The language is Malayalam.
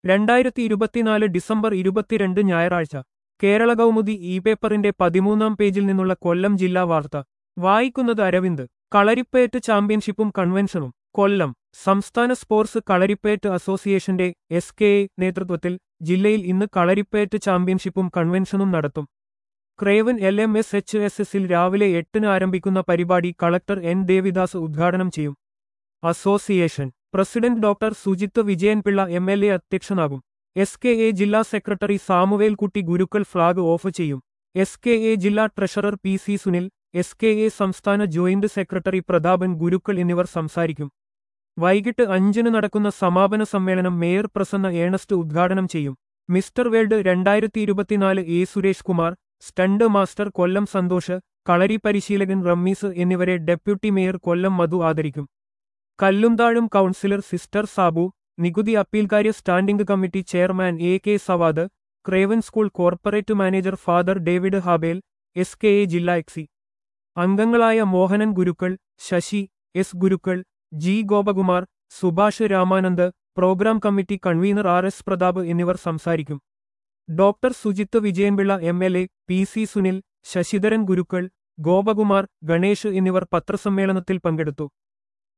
രണ്ടായിരത്തി ഇരുപത്തിനാല് ഡിസംബർ ഇരുപത്തിരണ്ട് ഞായറാഴ്ച കേരള കൗമുദി ഇ പേപ്പറിന്റെ പതിമൂന്നാം പേജിൽ നിന്നുള്ള കൊല്ലം ജില്ലാ വാർത്ത വായിക്കുന്നത് അരവിന്ദ് കളരിപ്പയറ്റ് ചാമ്പ്യൻഷിപ്പും കൺവെൻഷനും കൊല്ലം സംസ്ഥാന സ്പോർട്സ് കളരിപ്പയറ്റ് അസോസിയേഷന്റെ എസ് കെ എ നേതൃത്വത്തിൽ ജില്ലയിൽ ഇന്ന് കളരിപ്പയറ്റ് ചാമ്പ്യൻഷിപ്പും കൺവെൻഷനും നടത്തും Craven L M S H S എസിൽ രാവിലെ എട്ടിന് ആരംഭിക്കുന്ന പരിപാടി കളക്ടർ എൻ ദേവിദാസ് ഉദ്ഘാടനം ചെയ്യും association president doctor Sujith Vijayanpillai M L A അധ്യക്ഷനാകും എസ് കെ എ ജില്ലാ secretary Samuelkutty Gurukkal flag off ചെയ്യും എസ് കെ എ ജില്ലാ treasurer P C Sunil S K A സംസ്ഥാന ജോയിന്റ് സെക്രട്ടറി പ്രതാപൻ ഗുരുക്കൾ എന്നിവർ സംസാരിക്കും വൈകിട്ട് അഞ്ചിന് നടക്കുന്ന സമാപന സമ്മേളനം മേയർ പ്രസന്ന ഏണസ്റ്റ് ഉദ്ഘാടനം ചെയ്യും മിസ്റ്റർ വേൾഡ് രണ്ടായിരത്തി ഇരുപത്തിനാല് A Suresh Kumar stunt master Kollam Santhosh Kalari പരിശീലകൻ റമ്മീസ് എന്നിവരെ ഡെപ്യൂട്ടി മേയർ കൊല്ലം മധു ആദരിക്കും കല്ലുംതാഴും കൗൺസിലർ സിസ്റ്റർ സാബു നികുതി അപ്പീൽകാര്യ standing committee chairman A K Savad Craven school corporate manager father David Habel S K A ജില്ലാ എക്സി അംഗങ്ങളായ Mohanan Gurukkal Sasi S Gurukkal G Gopakumar Subhash Ramanand programme committee convener R S Prathap എന്നിവർ സംസാരിക്കും doctor Sujith Vijayanpillai M L A P C Sunil Sasidharan Gurukkal Gopakumar Ganesh എന്നിവർ പത്രസമ്മേളനത്തിൽ പങ്കെടുത്തു